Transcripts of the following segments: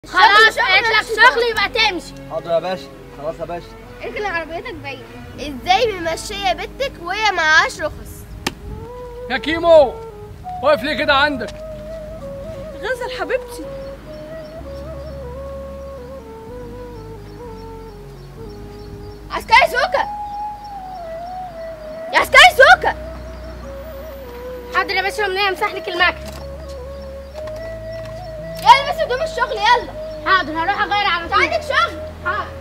خلاص قالت لك شغل يبقى تمشي حاضر يا باشا خلاص يا باشا اركن عربيتك بعيد ازاي ممشيه بنتك وهي معهاش رخص يا كيمو واقف ليه كده عندك غزل حبيبتي عسكري سوكا يا عسكري سوكا حاضر يا باشا منين امسح لك المكتب يلا بس هدوم الشغل يلا حاضر هروح اغير على انت طول عندك شغل حاضر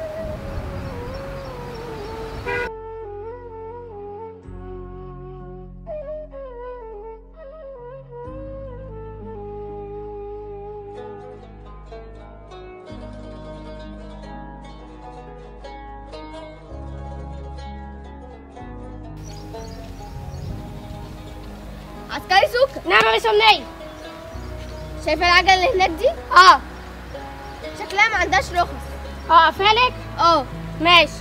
عسكري سوكا نعم يا باشا منين شايفه العجله اللي هناك دي اه شكلها ما عندهاش رخص اه فالك اه ماشي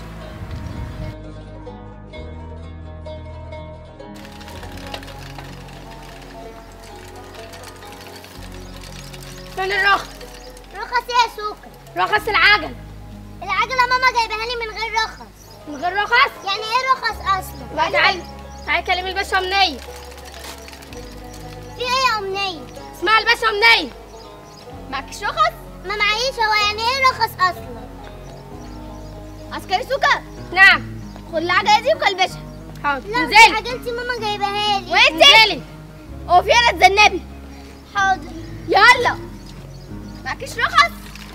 فين الرخص رخص ايه يا سوكا رخص العجل العجلة ماما جايبها لي من غير رخص من غير رخص يعني ايه رخص اصلا بقى تعالي تعالي كلمي الباشا منين في ايه يا امنية اسمها الباشا منين معكش رخص ما معيش هو يعني ايه رخص اصلا عسكري سوكا نعم خد العجله دي وكلبشها حاضر لا دي انزلي عجلتي ماما جايبها لي وانت انزلي اقفي هنا تذنبي حاضر يلا معكش رخص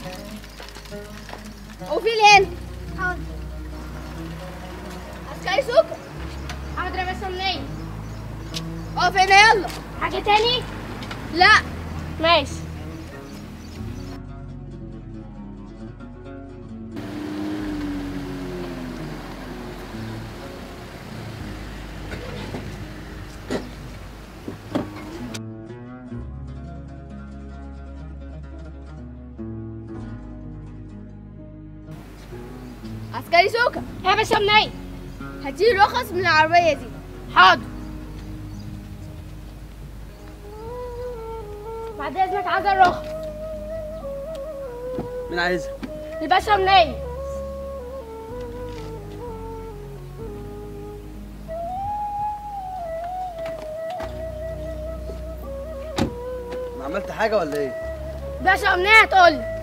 اقفي لي هنا حاضر عسكري سوكا حاضر يا باشا منين اقفي هنا يلا حاجة تاني لا ماشي عسكري سوكا يا باشا منين هاتي رخص من العربيه دي حاضر بعد اذنك عايزه الرخص مين عايزها الباشا منين انا عملت حاجه ولا ايه باشا منين هتقول لي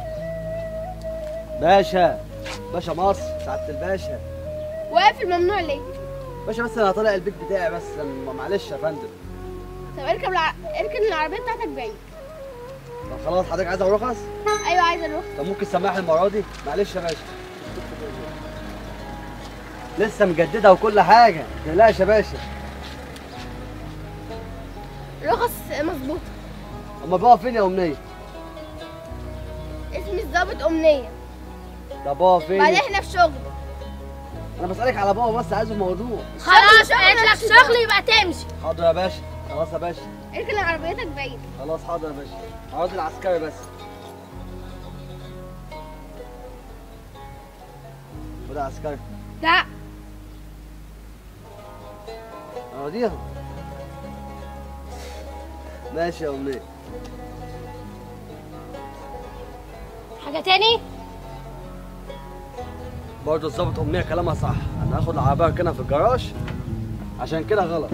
باشا باشا مصر سعاده الباشا واقف الممنوع ليه باشا بس انا طالع البيت بتاعي بس أنا- معلش يا فندم طب اركب الع... اركن العربيه بتاعتك بعيد طب خلاص حضرتك عايز رخص ايوه عايزه الرخص طب ممكن تسمعني المره دي معلش يا باشا لسه مجددها وكل حاجه ما تقلقش يا باشا رخص مظبوطه اما بقى فين يا امنيه اسمي الظابط امنيه طب بقى فين بعدين احنا في شغل انا بسالك على بابا بس عايز الموضوع خلاص شغل قالت لك مالكش شغل يبقى تمشي حاضر يا باشا خلاص يا باشا اركن عربيتك بعيد خلاص حاضر يا باشا عاوز العسكري بس خد عسكري لا اوديها ماشي يا امنيه حاجة تاني برضه الظابط امنيه كلامها صح انا هاخد العربيه اركنها في الجراج عشان كده غلط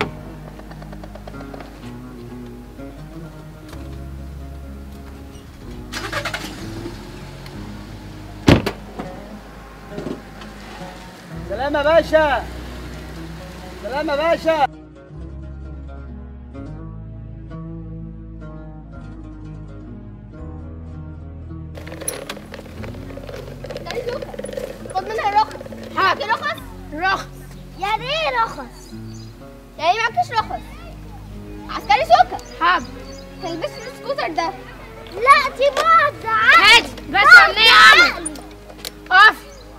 سلام يا باشا سلام يا باشا عسكري سوكا خد منها الرخص معاكي رخص رخص يعني ايه رخص يعني معكش رخص عسكري سوكا حاضر تلبسي السكوتر ده لا دي بعض هات باشا منين يا عمر اقف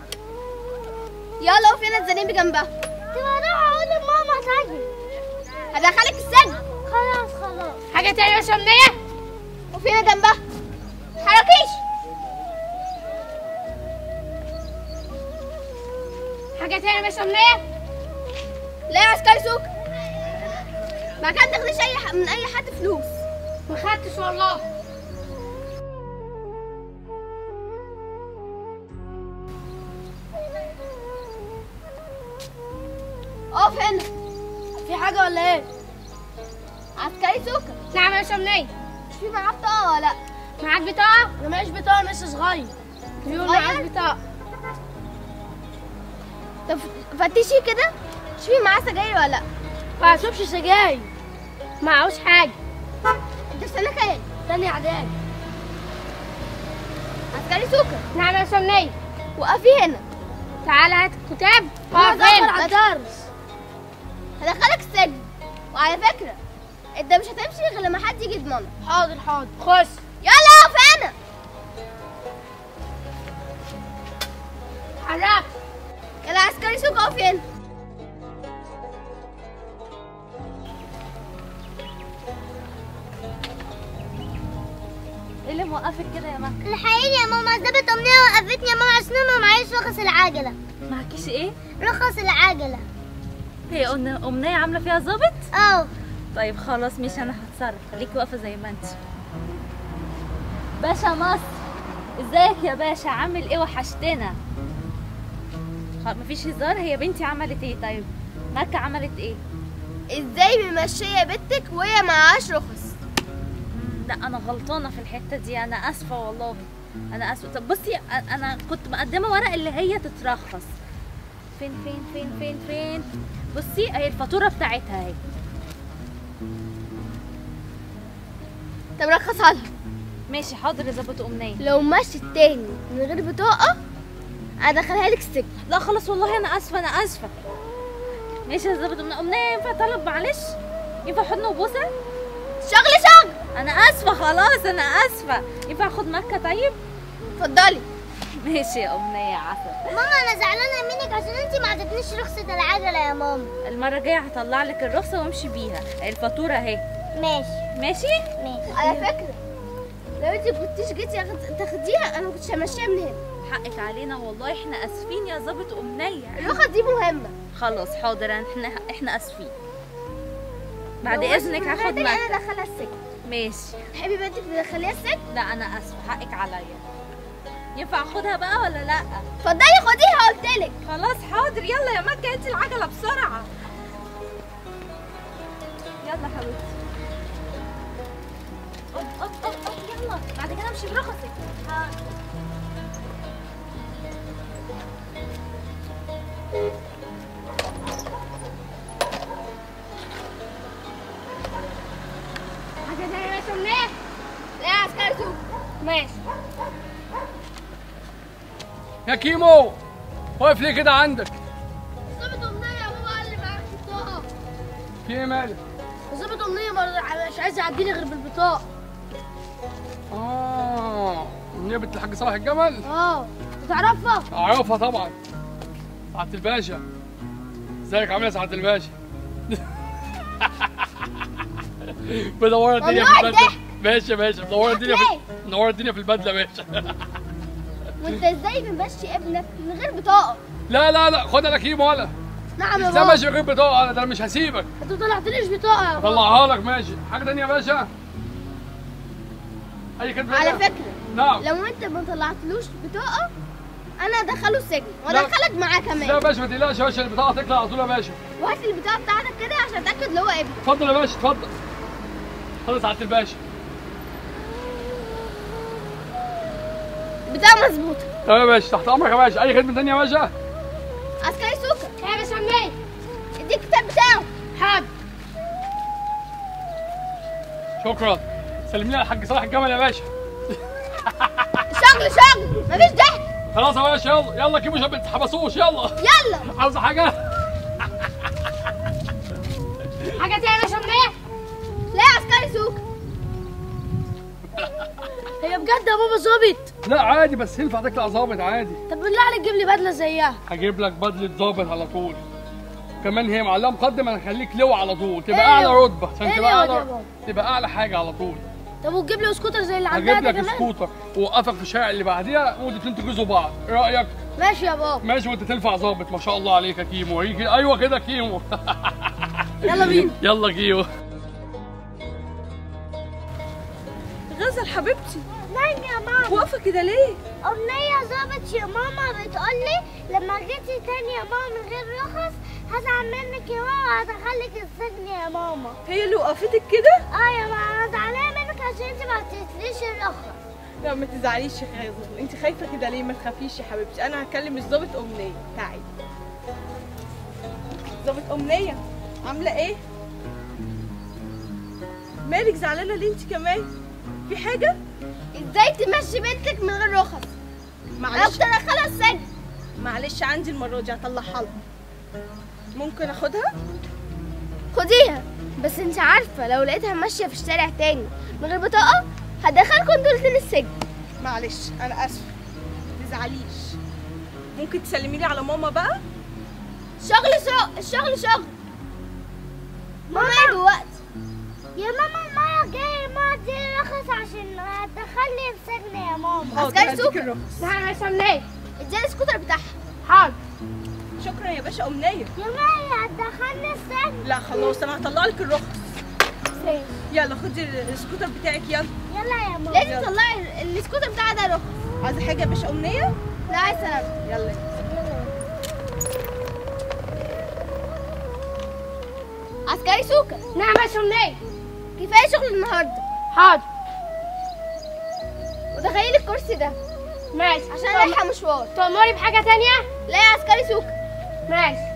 يلا وقفي هنا تذنبي جنبها طب اروح اقول لماما طيب هدخلك السجن خلاص خلاص حاجة تاني يا باشا منين وقفي هنا جنبها حركيش حاجة تاني يا باشا منين لا يا عسكري سوكا ما كان تاخديش اي ح- من اي حد فلوس ما خدتش والله اقف هنا في حاجة ولا ايه؟ عسكري سوكا نعم يا شمنية مش في معاه بطاقة ولا لا معاك بطاقة؟ أنا معيش بطاقة أنا لسه صغير بيقول صغير؟ معاك بطاقة طب فتشي كده مش في معاه سجاير ولا لا ما اشربش سجاير معهوش حاجة انت في سنة كام تاني إعدادي عسكري سوكا نعم يا شمنية وقفي هنا تعالى هات الكتاب أنا اقف هدخل هنا على الدرس هدخلك السجن وعلى فكرة انت مش هتمشي غير لما حد يجي يضمنك حاضر حاضر خش يلا اقف هنا حرك يلا عسكري سوكا اقفي هنا ايه اللي موقفك كده يا مكة؟ الحقيقة يا ماما ظابط أمنية وقفتني يا ماما عشان أنا معيش رخص العجلة معكيش ايه؟ رخص العجلة هي أمن- أمنية عاملة فيها ظابط؟ اه طيب خلاص ماشي أنا هتصرف خليكي واقفة زي ما انت باشا مصر ازيك يا باشا عامل ايه وحشتنا خ- مفيش هزار هي بنتي عملت ايه طيب مكة عملت ايه ازاي ممشية بنتك وهي معهاش رخص مم، لا انا غلطانه في الحته دي انا اسفه والله انا اسفه طب بصي أ- انا كنت مقدمه ورق اللي هي تترخص فين فين فين فين فين بصي اهي الفاتوره بتاعتها اهي طب رخصها لها ماشي حاضر يا ظابط امنيه لو مشيت تاني من غير بطاقة ادخلها لك السجن لا خلاص والله انا اسفه انا اسفه ماشي يا ظابط امنيه امنيه ينفع طلب معلش ينفع حضن وبوسه شغل شغل انا اسفه خلاص انا اسفه ينفع اخد مكه طيب اتفضلي ماشي يا امنيه عسل ماما أنا زعلانة منك عشان أنتي ما عطتنيش رخصة العجلة يا ماما المره الجايه هطلع لك الرخصه وامشي بيها الفاتوره اهي ماشي ماشي ماشي على فكرة لو انت كنتيش جيتي ياخد- تاخديها انا ما كنتش همشيها من هنا حقك علينا والله احنا اسفين يا ظابط امنيه الرخص دي مهمة خلاص حاضر احنا احنا اسفين بعد لو مشيت اذنك من غير هاخد تاني مكة انا ادخلها السجن ماشي تحبي بنتك تدخليها السجن لا انا اسفه حقك عليا ينفع اخدها بقى ولا لا اتفضلي خديها قلت لك خلاص حاضر يلا يا مكة انت العجله بسرعه يلا حبيبتي أوب أوب أوب أوب يلا بعد كده امشي برخصك حاجة تانية يا شمنية لا يا عسكري سوق ماشي يا كيمو واقف ليه كده عندك ظابط أمنية يا بابا قال لي معاك بطاقة في ايه مالك ظابط أمنية ما- مش عايز يعديني غير بالبطاقة اه منية بنت الحاج صلاح الجمل اه تعرفها؟ اعرفها طبعا سعادة الباشا ازيك عامل ايه يا سعادة الباشا منورة الدنيا في ممنوع البدلة الضحك. ماشي ماشي منورة الدنيا في ليه؟ منورة الدنيا في البدلة ماشي وانت ازاي بتمشي ابنك من غير بطاقة لا لا لا خد انا كيمو ولا نعم يا ازاي بابا ماشي من غير بطاقة انا ده انا مش هسيبك انت ما طلعتليش بطاقة يا بابا طلعها لك ماشي حاجة تانية يا باشا اي كلمة على تانية؟ فكرة نعم لو انت ما طلعتلوش بطاقة انا ادخله السجن لا. وادخلك معاه لا يا كمان باشا ما تقلقش يا باشا البطاقة تطلع على طول يا باشا وهات لي البطاقة بتاعتك كده عشان اتاكد ان هو ابنك اتفضل يا باشا اتفضل اتفضل يا سعادة الباشا بطاقة مظبوطة تمام يا باشا تحت امرك يا باشا اي خدمة تانية يا باشا عسكري سوكا يا باشا شمنية اديك الكتاب بتاعه حاضر شكرا سلم لي على الحاج صلاح الجمل يا باشا شغل شغل مفيش ضحك خلاص يا باشا يلا يلا كيمو عشان ما تتحبسوش يلا يلا عاوز حاجة حاجة تانية يا شمنية لا يا عسكري سوكا هي بجد يا بابا ظابط لا عادي بس ينفع تطلع ظابط عادي طب بالله عليك جيب لي بدلة زيها هجيب لك بدلة ظابط على طول كمان هي معلقة مقدم انا هخليك لواء على طول تبقى إيه اعلى لواء؟ رتبة عشان إيه تبقى لواء ده يا اعلى بابا؟ تبقى اعلى حاجة على طول طب وتجيب لي سكوتر زي اللي عندها هجيب دي لك كمان سكوتر ووقفك في الشارع اللي بعديها وانتوا الاتنين تجوزوا بعض ايه رايك ماشي يا بابا ماشي وانت تنفع ظابط ما شاء الله عليك يا كيمو هيجي ايوه كده كيمو يلا بينا يلا كيمو غزل حبيبتي نعم يا ماما واقفه كده ليه أمنية ظابط يا ماما بتقولي لما جيتي تاني يا ماما من غير رخص هزعل منك يا ماما هدخلك السجن يا ماما هي اللي وقفتك كده اه يا ماما انا زعلانه منك عشان انت ما عطيتليش الرخص لا ما تزعليش يا غازل انت خايفه كده ليه ما تخافيش يا حبيبتي انا هكلم الظابط امنيه تعالي ظابط امنيه عامله ايه مالك زعلانه ليه انت كمان في حاجه ازاي تمشي بنتك من غير رخص انا معلش كنت ادخلها السجن معلش عندي المره دي هطلعها لها ممكن اخدها خديها بس انت عارفه لو لقيتها ماشيه في الشارع تاني من غير بطاقه هدخلكم انتوا الاتنين السجن معلش انا اسفه ما تزعليش ممكن تسلمي لي على ماما بقى شغل شغل الشغل شغل ماما ايه دلوقتي يا ماما المره الجايه ماما اديني رخص عشان هتدخلني السجن يا ماما حاضر، عسكري هديك سوق. الرخص نعم يا سمنية اديني السكوتر بتاعها حاضر شكرا يا باشا امنيه يا ماما هتدخلني السجن لا خلاص انا هطلع لك الرخص يلا خدي السكوتر بتاعك يلا يلا يا ماما لازم تطلعي السكوتر بتاعها ده رخص عايزه حاجه يا باشا امنيه لا عايز سلام يلا عسكري سوكا نعم يا سمنية كفايه شغل النهارده حاضر ودخلي الكرسي ده ماشي عشان رايحه مشوار تأمري بحاجة تانية لا يا عسكري سوكا ماشي